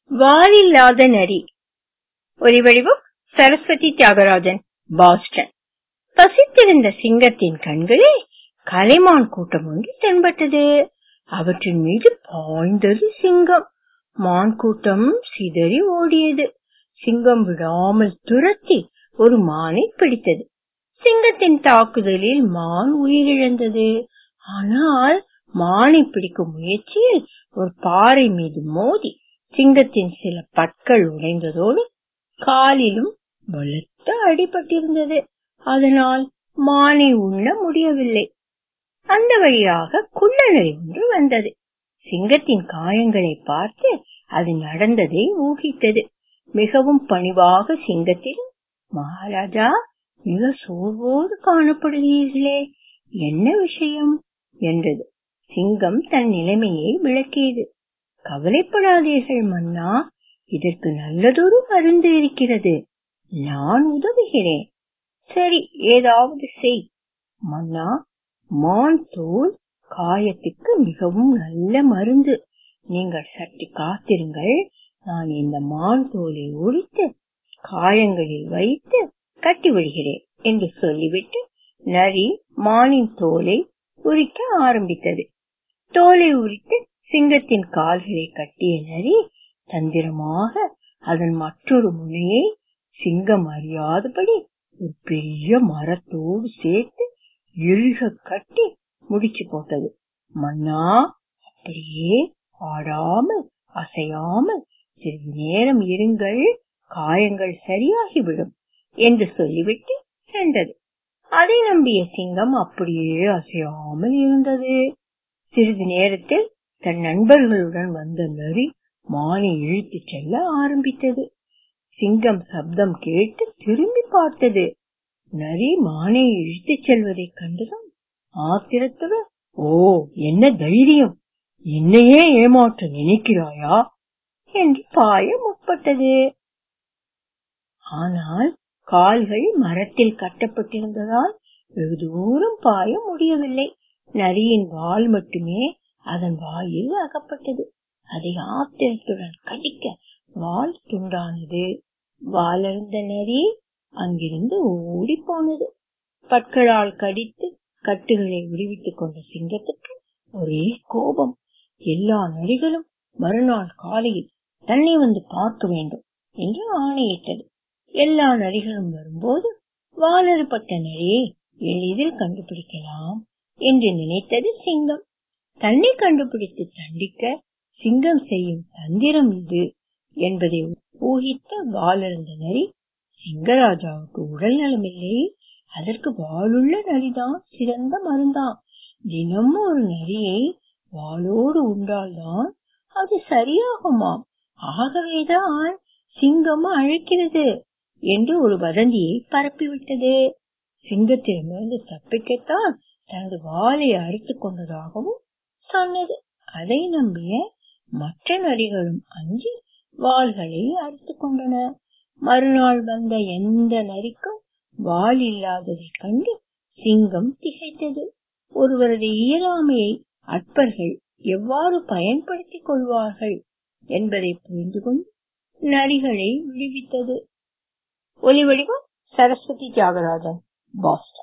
வாலில்லாத நரி ஒலிவடிவம் சரஸ்வதி தியாகராஜன் பாஸ்டன் பசித்திருந்த சிங்கத்தின் கண்களில் கலைமான் கூட்டம் ஒன்று தென்பட்டது அவற்றின் மீது பாய்ந்தது சிங்கம் மான் கூட்டம் சிதறி ஓடியது சிங்கம் விடாமல் துரத்தி ஒரு மானை பிடித்தது சிங்கத்தின் தாக்குதலில் மான் உயிரிழந்தது ஆனால் மானை பிடிக்கும் முயற்சியில் ஒரு பாறை மீது மோதி சிங்கத்தின் சில பற்கள் உடைந்ததோடு காலிலும் பலத்த அடிபட்டிருந்தது அதனால் மானை உண்ண முடியவில்லை அந்த வழியாக குள்ளநரி ஒன்று வந்தது சிங்கத்தின் காயங்களை பார்த்து அது நடந்ததை ஊகித்தது மிகவும் பணிவாக சிங்கத்திடம் மகாராஜா மிக சோர்வோடு காணப்படுகிறீர்களே என்ன விஷயம் என்றது சிங்கம் தன் நிலைமையை விளக்கியது கவலைப்படாதீர்கள் மன்னா இதற்கு நல்லதொரு மருந்து இருக்கிறது நான் உதவுகிறேன் சரி ஏதாவது செய் மன்னா மான் தோல் காயத்துக்கு மிகவும் நல்ல மருந்து நீங்கள் சற்று காத்திருங்கள் நான் இந்த மான் தோலை உரித்து காயங்களில் வைத்து கட்டி விடுகிறேன் என்று சொல்லிவிட்டு நரி மானின் தோலை உரிக்க ஆரம்பித்தது தோலை உரித்து சிங்கத்தின் கால்களை கட்டிய நரி தந்திரமாக அதன் மற்றொரு முனையை சிங்கம் அறியாதபடி ஒரு பெரிய மரத்தோடு சேர்த்து இழுக கட்டி முடிச்சு போட்டது மன்னா அப்படியே ஆடாமல் அசையாமல் சிறிது நேரம் இருங்கள் காயங்கள் சரியாகிவிடும் என்று சொல்லிவிட்டு சென்றது அதை நம்பிய சிங்கம் அப்படியே அசையாமல் இருந்தது சிறிது நேரத்தில் தன் நண்பர்களுடன் வந்த நரி மானை இழுத்துச் செல்ல ஆரம்பித்தது சிங்கம் சப்தம் கேட்டு திரும்பி பார்த்தது நரி மானை இழுத்துச் செல்வதைக் கண்டதும் ஆத்திரத்துடன் ஓ என்ன தைரியம் என்னையே ஏமாற்ற நினைக்கிறாயா என்று பாய முற்பட்டது ஆனால் கால்கள் மரத்தில் கட்டப்பட்டிருந்ததால் வெகு தூரம் பாய முடியவில்லை நரியின் வால் மட்டுமே அதன் வாயில் அகப்பட்டது அதை ஆத்திரத்துடன் கடிக்க வால் துண்டானது வாலர்ந்த நரி அங்கிருந்து ஓடி போனது பற்களால் கடித்து கட்டுகளை விடுவித்துக் கொண்ட சிங்கத்துக்கு ஒரே கோபம் எல்லா நரிகளும் மறுநாள் காலையில் தன்னை வந்து பார்க்க வேண்டும் என்று ஆணையிட்டது எல்லா நரிகளும் வரும்போது வாலறுபட்ட நரியை எளிதில் கண்டுபிடிக்கலாம் என்று நினைத்தது சிங்கம் தன்னை கண்டுபிடித்து தண்டிக்க சிங்கம் செய்யும் தந்திரம் இது என்பதை ஊகித்த வாலர்ந்த நரி சிங்கராஜாவுக்கு உடல் நலமில்லை அதற்கு வாளுள்ள நரிதான் சிறந்த மருந்தாம் தினமும் ஒரு நரியை வாளோடு உண்டால்தான் அது சரியாகுமாம் ஆகவேதான் சிங்கம் அழைக்கிறது என்று ஒரு வதந்தியை பரப்பிவிட்டது சிங்கத்திடமிருந்து தப்பிக்கத்தான் தனது வாளை அறுத்துக் கொண்டதாகவும் சொன்னது அதை நம்பிய மற்ற நரிகளும் அஞ்சி வாள்களை அறுத்துக் கொண்டன மறுநாள் வந்த எந்த நரிக்கும் வாள் இல்லாததைக் கண்டு சிங்கம் திகைத்தது ஒருவரது இயலாமையை அற்பர்கள் எவ்வாறு பயன்படுத்திக் கொள்வார்கள் என்பதை புரிந்து கொண்டு நரிகளை விடுவித்தது ஒலிவடிவம் சரஸ்வதி தியாகராஜன் பாஸ்டன்